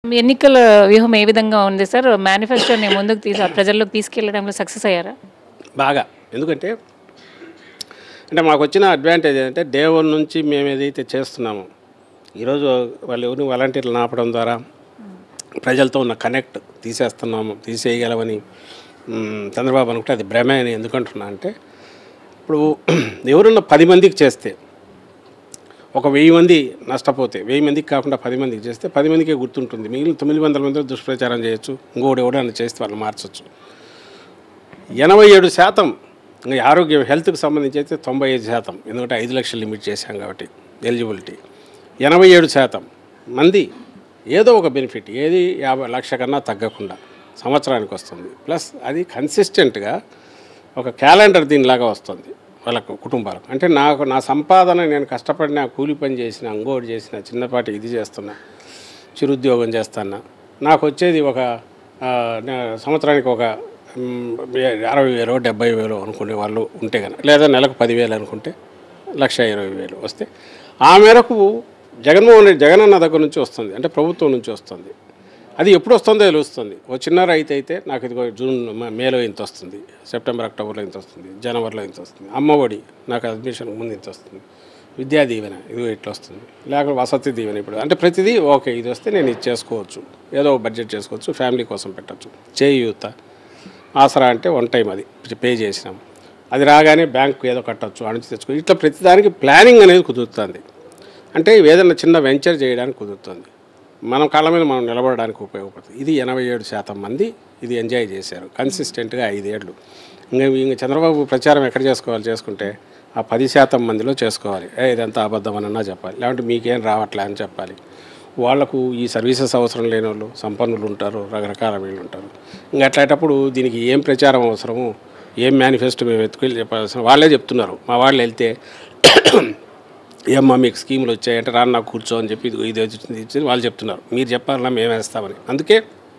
మీ ఎన్నికల వ్యూహం ఏ విధంగా ఉంది సార్ మేనిఫెస్టోని ముందుకు తీసు ప్రజల్లోకి తీసుకెళ్లడంలో సక్సెస్ అయ్యారా బాగా ఎందుకంటే అంటే మాకు వచ్చిన అడ్వాంటేజ్ ఏంటంటే డే వన్ నుంచి మేము ఏదైతే చేస్తున్నామో ఈరోజు వాళ్ళు ఎవరిని వాలంటీర్లు నాపడం ద్వారా ప్రజలతో ఉన్న కనెక్ట్ తీసేస్తున్నాము తీసేయగలమని మ్, చంద్రబాబు అనుకుంటే అది భ్రమే అని ఎందుకంటున్నా అంటే ఇప్పుడు ఎవరున్న పది మందికి చేస్తే ఒక వెయ్యి మంది నష్టపోతే వెయ్యి మందికి కాకుండా పది మందికి చేస్తే పది మందికే గుర్తుంటుంది మిగిలిన తొమ్మిది వందల మంది దుష్ప్రచారం చేయొచ్చు ఇంకోటి ఎవడో అని చేస్తే వాళ్ళు మార్చొచ్చు ఎనభై ఏడు శాతం ఇంకా ఆరోగ్యం హెల్త్కి సంబంధించి అయితే తొంభై ఐదు శాతం ఎందుకంటే ఐదు లక్షలు లిమిట్ చేశాం కాబట్టి ఎలిజిబిలిటీ ఎనభై ఏడు శాతం మంది ఏదో ఒక బెనిఫిట్ ఏది యాభై లక్ష కన్నా తగ్గకుండా సంవత్సరానికి వస్తుంది ప్లస్ అది కన్సిస్టెంట్గా ఒక క్యాలెండర్ దీనిలాగా వస్తుంది వాళ్ళకు కుటుంబాలకు అంటే నాకు నా సంపాదన నేను కష్టపడిన కూలి పని చేసిన అంగోటి చేసిన చిన్నపాటి ఇది చేస్తున్నా చిరుద్యోగం చేస్తానా నాకు వచ్చేది ఒక ఆ, నే- సంవత్సరానికి ఒక మ్, అరవై వేలు డెబ్బై వేలు అనుకునే వాళ్ళు ఉంటే కనుక లేదా నెలకు పదివేలు అనుకుంటే లక్ష ఇరవై వేలు వస్తే ఆ మేరకు జగన్మోహన్ రెడ్డి జగన్ అన్న దగ్గర నుంచి వస్తుంది అంటే ప్రభుత్వం నుంచి వస్తుంది అది ఎప్పుడు వస్తుందో తెలుస్తుంది ఓ చిన్న రైతు అయితే నాకు ఇదిగో జూన్ మ- మేలో ఇంత వస్తుంది సెప్టెంబర్ అక్టోబర్లో ఇంత వస్తుంది జనవరిలో ఇంత వస్తుంది అమ్మఒడి నాకు అడ్మిషన్ ముందు ఇంత వస్తుంది విద్యా దీవెన ఇది ఇట్లా వస్తుంది లేకపోతే వసతి దీవెన ఇప్పుడు అంటే ప్రతిదీ ఓకే ఇది వస్తే నేను ఇది చేసుకోవచ్చు ఏదో ఒక బడ్జెట్ చేసుకోవచ్చు ఫ్యామిలీ కోసం పెట్టచ్చు చేయూత ఆసరా అంటే వన్ టైం అది పే చేసినాం అది రాగానే బ్యాంకు ఏదో కట్టచ్చు అణిచి తెచ్చుకో ఇట్లా ప్రతిదానికి ప్లానింగ్ అనేది కుదురుతుంది అంటే ఏదైనా చిన్న వెంచర్ చేయడానికి కుదురుతుంది మనం కాళ్ళ మీద మనం నిలబడడానికి ఉపయోగపడుతుంది ఇది ఎనభై ఏడు శాతం మంది ఇది ఎంజాయ్ చేశారు కన్సిస్టెంట్గా ఐదేళ్ళు ఇంకా ఇంక చంద్రబాబు ప్రచారం ఎక్కడ చేసుకోవాలి చేసుకుంటే ఆ పది శాతం మందిలో చేసుకోవాలి ఏ ఇదంతా అబద్ధం అనన్నా చెప్పాలి లేదంటే మీకేం రావట్లే అని చెప్పాలి వాళ్లకు ఈ సర్వీసెస్ అవసరం లేని వాళ్ళు సంపన్నులు ఉంటారు రకరకాల వీళ్ళు ఉంటారు ఇంకా అట్లాంటప్పుడు దీనికి ఏం ప్రచారం అవసరము ఏం మేనిఫెస్టో మేము ఎత్తుకెళ్ళి చెప్పాల్సిన వాళ్ళే చెప్తున్నారు మా వాళ్ళు వెళ్తే ఏమ్మా మీకు స్కీములు వచ్చాయంటే రాను నాకు కూర్చో అని చెప్పి ఇదిగో ఇది వచ్చింది ఇది వచ్చింది వాళ్ళు చెప్తున్నారు మీరు చెప్పాలన్నా మేము వేస్తామని అందుకే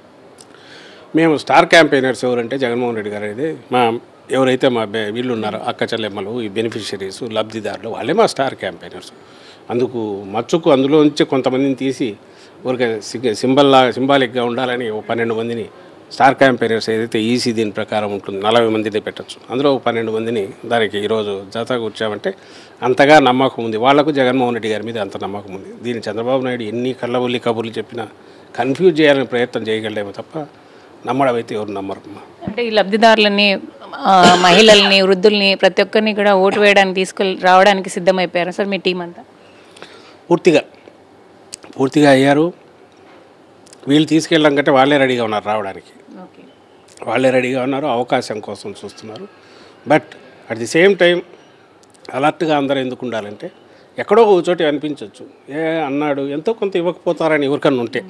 మేము స్టార్ క్యాంపెయినర్స్ ఎవరంటే జగన్మోహన్ రెడ్డి గారు అనేది మా ఎవరైతే మా బె- వీళ్ళు ఉన్నారో అక్క చెల్లెమ్మలు ఈ బెనిఫిషరీస్ లబ్ధిదారులు వాళ్ళే మా స్టార్ క్యాంపెయినర్స్ అందుకు మచ్చుకు అందులో నుంచి కొంతమందిని తీసి ఊరికే సింబల్లా సింబాలిక్గా ఉండాలని ఓ పన్నెండు మందిని స్టార్ క్యాంపెయినర్స్ ఏదైతే ఈసీ దీని ప్రకారం ఉంటుంది నలభై మందిని పెట్టచ్చు అందులో ఒక పన్నెండు మందిని దానికి ఈరోజు జత కూర్చామంటే అంతగా నమ్మకం ఉంది వాళ్లకు జగన్మోహన్ రెడ్డి గారి మీద అంత నమ్మకం ఉంది దీన్ని చంద్రబాబు నాయుడు ఎన్ని కళ్ళబుల్లి కబుర్లు చెప్పినా కన్ఫ్యూజ్ చేయాలని ప్రయత్నం చేయగలడేమో తప్ప నమ్మడం అయితే ఎవరు నమ్మరు అంటే ఈ లబ్ధిదారులని ఆ, మహిళల్ని వృద్ధుల్ని ప్రతి ఒక్కరిని కూడా ఓటు వేయడానికి తీసుకెళ్ళి రావడానికి సిద్ధమైపోయారు సార్ మీ టీం అంతా పూర్తిగా పూర్తిగా అయ్యారు వీళ్ళు తీసుకెళ్ళడం కంటే వాళ్ళే రెడీగా ఉన్నారు రావడానికి ఓకే వాళ్ళే రెడీగా ఉన్నారు అవకాశం కోసం చూస్తున్నారు but at the same time అలర్ట్గా అందరూ ఎందుకు ఉండాలంటే ఎక్కడో ఒక చోట అనిపించవచ్చు ఏ అన్నాడు ఎంతో కొంత ఇవ్వకపోతారని ఎవరికన్నా ఉంటే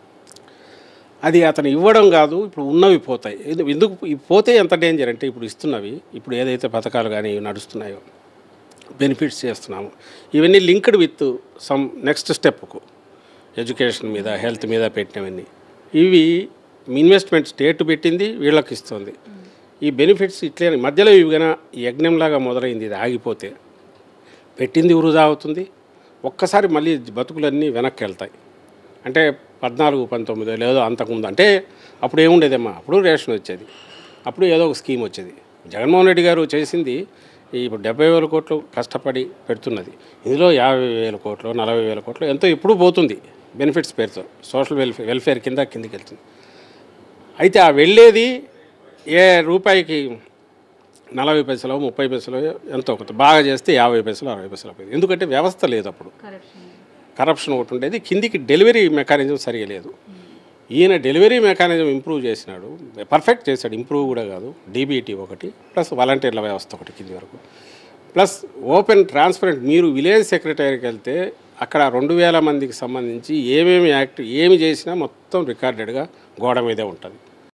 అది అతను ఇవ్వడం కాదు ఇప్పుడు ఉన్నవి పోతాయి ఎందు- ఎందుకు ఇవి పోతే ఎంత డేంజర్ అంటే ఇప్పుడు ఇస్తున్నవి ఇప్పుడు ఏదైతే పథకాలు కానీ ఇవి నడుస్తున్నాయో బెనిఫిట్స్ చేస్తున్నాము ఇవన్నీ లింక్డ్ విత్ సమ్ నెక్స్ట్ స్టెప్కు ఎడ్యుకేషన్ మీద హెల్త్ మీద పెట్టినవన్నీ ఇవి ఇన్వెస్ట్మెంట్ స్టేట్ పెట్టింది వీళ్ళకి ఇస్తుంది ఈ బెనిఫిట్స్ ఇట్లే మధ్యలో ఇవి కన్నా యజ్ఞంలాగా మొదలైంది ఇది ఆగిపోతే పెట్టింది వృధా అవుతుంది ఒక్కసారి మళ్ళీ బతుకులన్నీ వెనక్కి వెళ్తాయి అంటే పద్నాలుగు పంతొమ్మిది లేదో అంతకుముందు అంటే అప్పుడు ఏముండేదమ్మా అప్పుడు రేషన్ వచ్చేది అప్పుడు ఏదో ఒక స్కీమ్ వచ్చేది జగన్మోహన్ రెడ్డి గారు చేసింది ఈ ఇప్పుడు డెబ్బై వేల కోట్లు కష్టపడి పెడుతున్నది ఇందులో యాభై వేల కోట్లు నలభై వేల కోట్లు ఎంతో ఇప్పుడు పోతుంది బెనిఫిట్స్ పేరుతో సోషల్ వెల్ఫేర్ వెల్ఫేర్ కింద కిందికి వెళ్తుంది అయితే ఆ వెళ్ళేది ఏ రూపాయికి నలభై పైసలు ముప్పై పైసలు ఎంతో కొంత బాగా చేస్తే యాభై పైసలు అరవై పైసలు పోయింది ఎందుకంటే వ్యవస్థ లేదు అప్పుడు కరప్షన్ ఒకటి ఉండేది కిందికి డెలివరీ మెకానిజం సరిగా లేదు ఈయన డెలివరీ మెకానిజం ఇంప్రూవ్ చేసినాడు పర్ఫెక్ట్ చేశాడు ఇంప్రూవ్ కూడా కాదు డీబీటీ ఒకటి ప్లస్ వాలంటీర్ల వ్యవస్థ ఒకటి కింది వరకు ప్లస్ ఓపెన్ ట్రాన్స్పరెంట్ మీరు విలేజ్ సెక్రటరీకి వెళ్తే అక్కడ రెండు వేల మందికి సంబంధించి ఏమేమి యాక్ట్ ఏమి చేసినా మొత్తం రికార్డెడ్గా గోడ మీదే ఉంటుంది